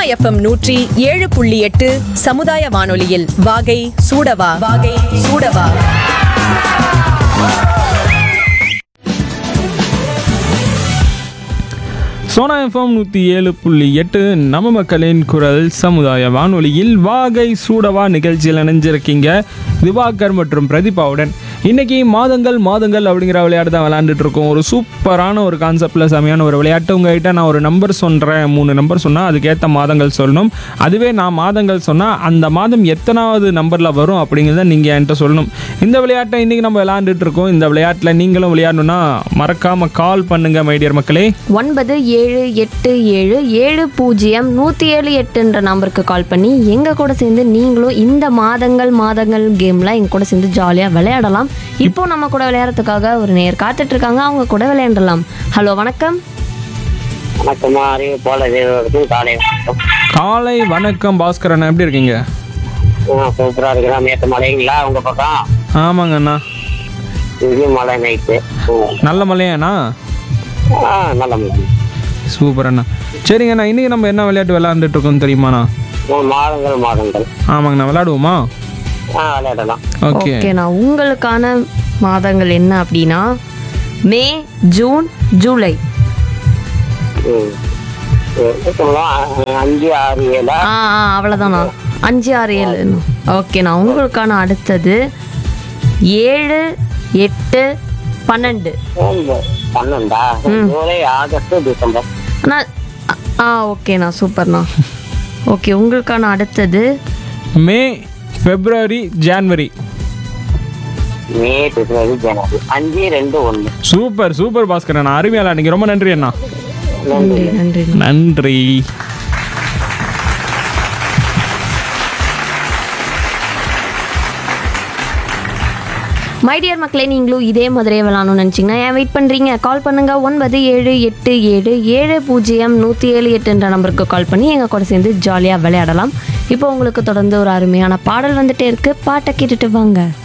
FM நூற்றி ஏழு புள்ளி எட்டு சமுதாய வானொலியில் வாகை சூடவா வாகை சூடவா சோனா எஃப்எம் நூற்றி ஏழு புள்ளி எட்டு நம்ம மக்களின் குரல் சமுதாய வானொலியில் வாகை சூடவா நிகழ்ச்சியில் இணைஞ்சிருக்கீங்க திவாகர் மற்றும் பிரதீபாவுடன் இன்னைக்கு மாதங்கள் மாதங்கள் அப்படிங்கிற விளையாட்டு தான் விளையாண்டுட்டு இருக்கோம் ஒரு சூப்பரான ஒரு கான்செப்டில் செமையான ஒரு விளையாட்டு உங்ககிட்ட நான் ஒரு நம்பர் சொல்கிறேன் மூணு நம்பர் சொன்னால் அதுக்கேற்ற மாதங்கள் சொல்லணும் அதுவே நான் மாதங்கள் சொன்னால் அந்த மாதம் எத்தனாவது நம்பரில் வரும் அப்படிங்கிறத நீங்கள் என்கிட்ட சொல்லணும் இந்த விளையாட்டை இன்றைக்கி நம்ம விளையாண்டுட்டு இருக்கோம் இந்த விளையாட்டில் நீங்களும் விளையாடணும்னா மறக்காமல் கால் பண்ணுங்கள் மைடியர் மக்களே ஒன்பது ஏழு எட்டு ஏழு ஏழு பூஜ்ஜியம் நூற்றி ஏழு எட்டுன்ற நம்பருக்கு கால் பண்ணி எங்கள் கூட சேர்ந்து நீங்களும் இந்த மாதங்கள் மாதங்கள் கேமில் எங்கள் கூட சேர்ந்து ஜாலியாக விளையாடலாம் இப்போ நம்ம கூட விளையாடுறதுக்காக ஒரு நேர் காத்துட்டு இருக்காங்க அவங்க கூட விளையாடலாம் ஹலோ வணக்கம் வணக்கம்மா அறிவு போல தேவர்களுக்கும் காலை வணக்கம் காலை வணக்கம் பாஸ்கரன் எப்படி இருக்கீங்க ஆ, சூப்பரா இருக்கிறா மேட்டு மழைங்களா உங்க பக்கம் ஆமாங்க அண்ணா இங்கேயும் மழை நைட்டு நல்ல மலையாண்ணா ஆ நல்ல மழை சூப்பர் அண்ணா சரிங்கண்ணா இன்னைக்கு நம்ம என்ன விளையாட்டு விளையாண்டுட்டு இருக்கோம் தெரியுமாண்ணா மூணு மாதங்கள் மாதங்கள் ஆமாங்கண்ணா விளையாடுவோமா ஆ விளையாடலாம் ஓகே ஓகேண்ணா உங்களுக்கான மாதங்கள் என்ன அப்படின்னா மே ஜூன் ஜூலை ம் எவ்வளவு சொல்லலாம்? அ- அஞ்சு ஆறு ஏழா ஆ ஆ அவ்வளோதாண்ணா அஞ்சு ஆறு ஏழு ஓகேண்ணா உங்களுக்கான அடுத்தது ஏழு எட்டு பன்னெண்டு ஒன்பது, பன்னெண்டா ஜூலை ஆகஸ்ட் டிசம்பர் அண்ணா அ- ஆ ஓகேண்ணா சூப்பர்ண்ணா ஓகே உங்களுக்கான அடுத்தது மே பிப்ரவரி ஜான்வரி மே பிப்ரவரி ஜனவரி அஞ்சு ரெண்டு ஒன்று சூப்பர் சூப்பர் பாஸ்கர் அண்ணா அருமையா விளையாடுங்க ரொம்ப நன்றி அண்ணா நன்றி நன்றி நன்றி மை டியர் மக்களே நீங்களும் இதே மாதிரியே விளாடணும்னு நினச்சிங்கன்னா ஏன் வெயிட் பண்ணுறீங்க கால் பண்ணுங்கள் ஒன்பது ஏழு எட்டு ஏழு ஏழு பூஜ்ஜியம் நூற்றி ஏழு எட்டுன்ற நம்பருக்கு கால் பண்ணி எங்கள் கூட சேர்ந்து ஜாலியாக விளையாடலாம் இப்போ உங்களுக்கு தொடர்ந்து ஒரு அருமையான பாடல் வந்துட்டே இருக்கு பாட்டை கேட்டுட்டு வாங்க